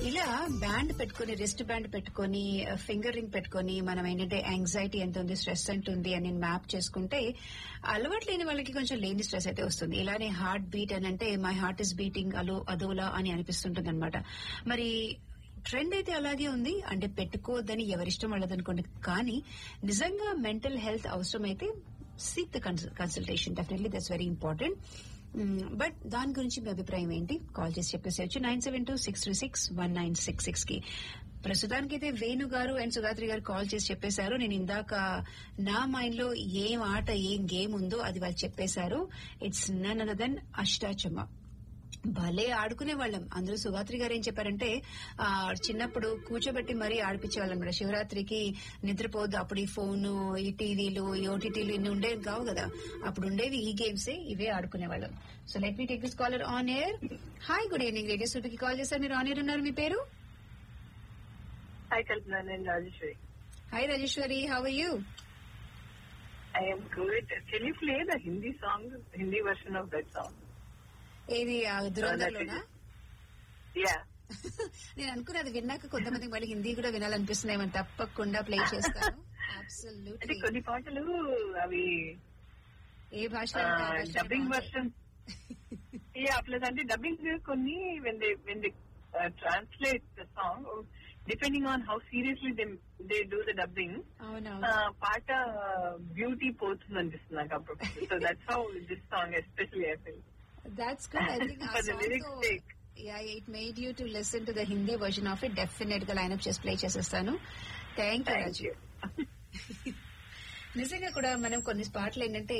ఇలా బ్యాండ్ పెట్టుకుని wrist band పెట్టుకుని ఫింగర్ రింగ్ పెట్టుకుని మనం ఏంటంటే యాంగ్జైటీ ఎంత ఉంది స్ట్రెస్ ఎంత ఉంది అని మ్యాప్ చేసుకుంటే అలవాటు లేని వాళ్ళకి కొంచెం లేని స్ట్రెస్ అయితే వస్తుంది ఇలానే హార్ట్ బీట్ అని అంటే మై హార్ట్ ఇస్ బీటింగ్ అలో అదోలా అని అనిపిస్తుంటుంది అనమాట మరి ట్రెండ్ అయితే అలాగే ఉంది అంటే పెట్టుకోవద్దని ఎవరిష్టం వాళ్ళదనుకోండి కానీ నిజంగా మెంటల్ హెల్త్ అవసరమైతే seek the consultation definitely that's very important but దాని గురించి మీ అభిప్రాయం ఏంటి కాల్ చేసి చెప్పేసేయచ్చు nine seven two six three six one nine six six కి ప్రస్తుతానికైతే వేణు గారు అండ్ సుగాత్రి గారు కాల్ చేసి చెప్పేశారు నేను ఇందాక నా మైండ్ లో ఏం ఆట ఏం గేమ్ ఉందో అది వాళ్ళు చెప్పేశారు ఇట్స్ నన్ అనదన్ అష్టాచమ్మ భలే ఆడుకునే వాళ్ళం అందరూ సుగాత్రి గారు ఏం చెప్పారంటే ఆ చిన్నప్పుడు కూర్చోబెట్టి మరీ ఆడిపించేవాళ్ళం అనమాట శివరాత్రికి నిద్రపోద్దు అప్పుడు ఈ ఫోన్ ఈ టీవీలు ఈ ఓటీటీలు ఇన్ని ఉండేవి కావు కదా అప్పుడు ఉండేవి ఈ గేమ్స్ ఇవే ఆడుకునే వాళ్ళం so let me take this caller on air hi good evening radio స్టూడియోకి కాల్ చేశారు మీరు ఆన్ ఎయిర్ ఉన్నారు మీ పేరు హాయ్ కల్పన నేను Rajeshwari hi Rajeshwari how are you I'm good can you play the Hindi song Hindi version of that song ఏది ఆ దురంధర్లోనా yeah నేను అనుకున్నది విన్నాక కొంతమందికి మళ్ళీ హిందీ కూడా వినాలనిపిస్తున్నాయి తప్పకుండా ప్లే చేస్తాను అంటే అబ్సల్యూట్లీ కొన్ని పాటలు అవి ఏ భాషలో అంటే ఆ భాషలో డబ్బింగ్ బాగుంటాయి. వర్షన్ యా ప్లస్ అంటే డబ్బింగ్ కొన్ని when they when they translate the song depending on how seriously they they do the dubbing అవునవును పాట బ్యూటీ పోతుంది అనిపిస్తుంది నాకు అప్పుడు so that's how this song especially I feel that's good I think For the lyrics sake. Yeah it made you to listen to the Hindi version of it definite గా line up చేసి play చేసేస్తాను thank you thank Raju you నిజంగా కూడా మనం కొన్ని పాటలు ఏంటంటే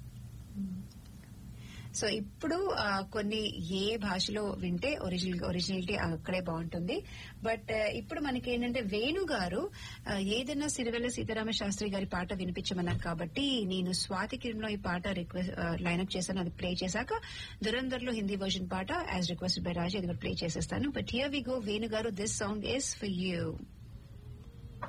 so ఇప్పుడు ఆ, కొన్ని ఏ భాషలో వింటే ఒరిజినల్ ఒరిజినాలిటీ అక్కడే బాగుంటుంది బట్ ఆ, ఇప్పుడు మనకి ఏంటంటే వేణు గారు ఆ, ఏదైనా సిరివెల్ల సీతారామ శాస్త్రి గారి పాట వినిపించమన్నారు కాబట్టి నేను స్వాతి కిరణ్లో ఈ పాట రిక్వెస్ట్ లైన్అప్ చేశాను అది ప్లే చేశాక దురంధర్ లో హిందీ వర్షన్ పాట యాజ్ రిక్వెస్ట్ బై రాజు అది కూడా ప్లే చేసేస్తాను but here we go Venu గారు this song is for you